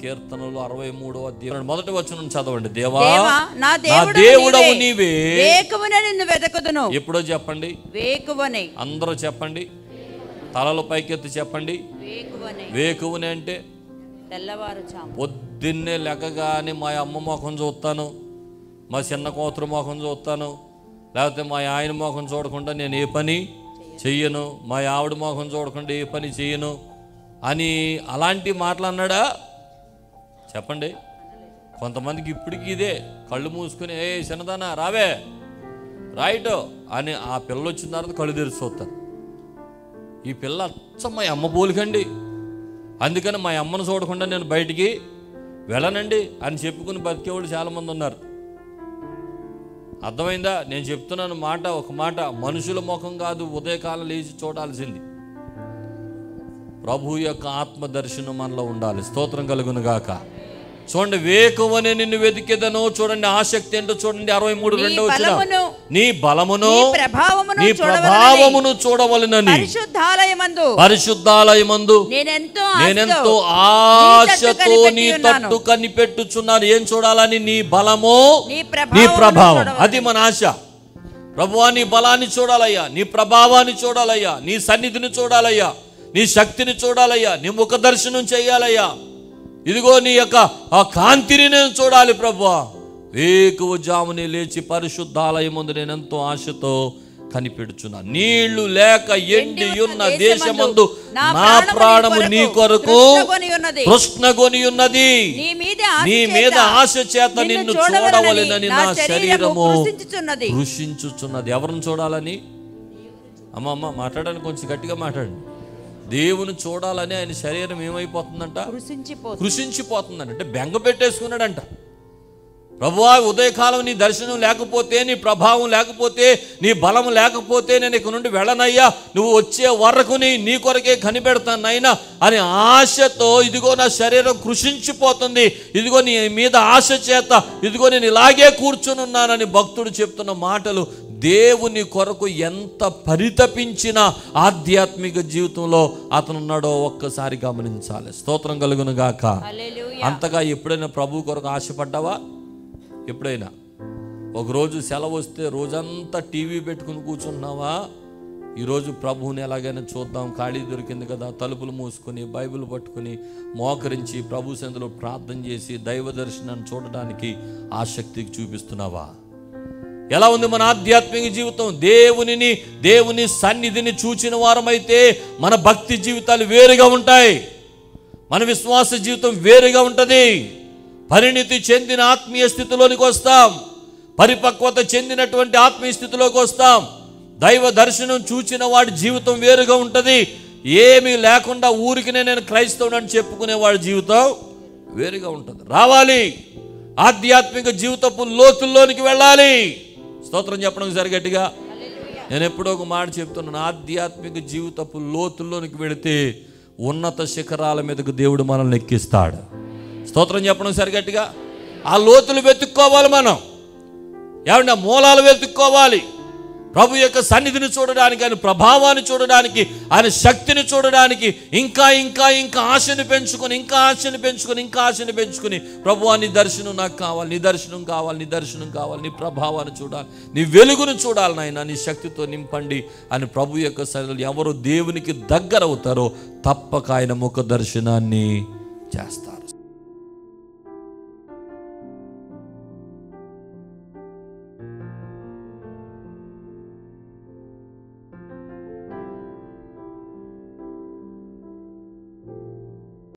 కీర్తనలు అరవై మూడో అధ్యాయం మొదటి వచ్చిన చదవండి దేవా దేవా నా నా దేవుడు దేవుడవు నీవే వేకువనే నిన్ను వెతకుదును ఎప్పుడో చెప్పండి వేకువనే అందరూ చెప్పండి తలలు పైకెత్తి చెప్పండి వేకువనే వేకువని అంటే తెల్లవారుజాము పొద్దున్నే లెక్కగానే మా అమ్మ ముఖం చూస్తాను మా చిన్న కూతురు ముఖం చూస్తాను లేకపోతే మా ఆయన ముఖం చూడకుండా నేను ఏ పని చెయ్యను మా ఆవిడ ముఖం చూడకుండా ఏ పని చెయ్యను అని అలాంటి మాటలు అన్నాడా చెప్పండి కొంతమందికి ఇప్పటికి ఇదే కళ్ళు మూసుకుని ఏ చిన్నదానా రావే రైట్ అని ఆ పిల్ల వచ్చిన తర్వాత కళ్ళు తెరిచి చూస్తారు ఈ పిల్ల అచ్చం మా అమ్మ పోలికండి అందుకని మా అమ్మను చూడకుండా నేను బయటికి వెళ్ళనండి అని చెప్పుకుని బతికేవాళ్ళు చాలామంది ఉన్నారు అర్థమైందా నేను చెప్తున్నాను మాట ఒక మాట మనుషుల ముఖం కాదు ఉదయకాలం లేచి చూడాల్సింది ప్రభు యొక్క ఆత్మ దర్శనం మనలో ఉండాలి స్తోత్రం కలుగును గాక చూడండి వేకువనే నిన్ను వెతికేదను చూడండి ఆసక్తి ఏంటో చూడండి అరవై మూడు నీ రెండో వచ్చిన బలమును, నీ బలమును నీ ప్రభావమును నీ చూడవలనని ప్రభావమును చూడవలనని పరిశుద్ధాలయమందు పరిశుద్ధాలయమందు నేనెంతో నేనెంతో ఆశతో ఆశతో నీ నీ తట్టు తట్టు కనిపెట్టుచున్నాను ఏం చూడాలని నీ బలము నీ నీ ప్రభావమును ప్రభావం చూడవలెను. అది మన ఆశ ప్రభువా నీ బలాన్ని చూడాలయ్యా నీ ప్రభావాన్ని చూడాలయ్యా నీ సన్నిధిని చూడాలయ్యా నీ శక్తిని చూడాలయ్యా నీ ముఖ దర్శనం చేయాలయ్యా ఇదిగో నీ యొక్క ఆ కాంతిని నేను చూడాలి ప్రభువా వేకువ జాముని లేచి పరిశుద్ధాలయం ముందు నేను ఎంతో ఆశతో కనిపెడుచున్నా నీళ్లు లేక ఎండి ఉన్న దేశమందు నా ప్రాణము నీ కొరకు కృష్ణగొని ఉన్నది. కృష్ణగొని ఉన్నది నీ మీద ఆశ నీ చేత మీద ఆశ చేత నిన్ను చూడవలెనని నా శరీరము కృషించుచున్నది కృషించుచున్నది ఎవరిని చూడాలని అమ్మ అమ్మ మాట్లాడడానికి కొంచెం గట్టిగా మాట్లాడండి దేవుని చూడాలని ఆయన శరీరం ఏమైపోతుందంట కృషించిపో కృషించిపోతుందంట అంటే బెంగ పెట్టేసుకున్నాడంట ప్రభువా ఉదయకాలం నీ దర్శనం లేకపోతే నీ ప్రభావం లేకపోతే నీ బలం లేకపోతే నేను ఇక నుండి వెళ్ళనయ్యా నువ్వు వచ్చే వరకు నీ నీ కొరకే కనిపెడతాను నైనా అని ఆశతో ఇదిగో నా శరీరం కృషించిపోతుంది ఇదిగో నీ మీద ఆశ చేత ఇదిగో నేను ఇలాగే కూర్చుని ఉన్నానని భక్తుడు చెప్తున్న మాటలు దేవుని కొరకు ఎంత పరితపించిన ఆధ్యాత్మిక జీవితంలో అతను ఉన్నాడో ఒక్కసారి గమనించాలి స్తోత్రం కలుగును గాక హల్లెలూయా. అంతగా ఎప్పుడైనా ప్రభు కొరకు ఆశపడ్డావా ఎప్పుడైనా ఒకరోజు సెలవు వస్తే రోజంతా టీవీ పెట్టుకుని కూర్చున్నావా ఈరోజు ప్రభువుని ఎలాగైనా చూద్దాం ఖాళీ దొరికింది కదా తలుపులు మూసుకొని బైబిల్ పట్టుకుని మోకరించి ప్రభు సందులో ప్రార్థన చేసి దైవ దర్శనాన్ని చూడడానికి ఆసక్తికి చూపిస్తున్నావా ఎలా ఉంది మన ఆధ్యాత్మిక జీవితం దేవునిని దేవుని సన్నిధిని చూచిన వారమైతే మన భక్తి జీవితాలు వేరుగా ఉంటాయి మన విశ్వాస జీవితం వేరుగా ఉంటుంది పరిణితి చెందిన ఆత్మీయ స్థితిలోనికి వస్తాం పరిపక్వత చెందినటువంటి ఆత్మీయ స్థితిలోకి వస్తాం దైవ దర్శనం చూచిన వాడి జీవితం వేరుగా ఉంటుంది ఏమీ లేకుండా ఊరికినే నేను క్రైస్తవుడు అని చెప్పుకునే వాడి జీవితం వేరుగా ఉంటుంది రావాలి ఆధ్యాత్మిక జీవితపు లోతుల్లోనికి వెళ్ళాలి స్తోత్రం చెప్పడం సరిగట్టిగా నేను ఎప్పుడో ఒక మాట చెప్తున్నాను ఆధ్యాత్మిక జీవితపు లోతుల్లోనికి వెళితే ఉన్నత శిఖరాల మీదకు దేవుడు మనల్ని ఎక్కిస్తాడు స్తోత్రం చెప్పడం సరిగట్టిగా ఆ లోతులు వెతుక్కోవాలి మనం ఏమంటే ఆ మూలాలు వెతుక్కోవాలి ప్రభు యొక్క సన్నిధిని చూడడానికి ఆయన ప్రభావాన్ని చూడడానికి ఆయన శక్తిని చూడడానికి ఇంకా ఇంకా ఇంకా ఆశని పెంచుకొని ఇంకా ఆశని పెంచుకొని ఇంకా ఆశని పెంచుకొని ప్రభు నీ దర్శనం నాకు కావాలి నీ దర్శనం కావాలి నీ దర్శనం కావాలి నీ ప్రభావాన్ని చూడాలి నీ వెలుగును చూడాలి నాయన నీ శక్తితో నింపండి అని ప్రభు యొక్క సన్నిధిలో ఎవరు దేవునికి దగ్గర అవుతారో తప్పక ఆయన ముఖ దర్శనాన్ని చేస్తారు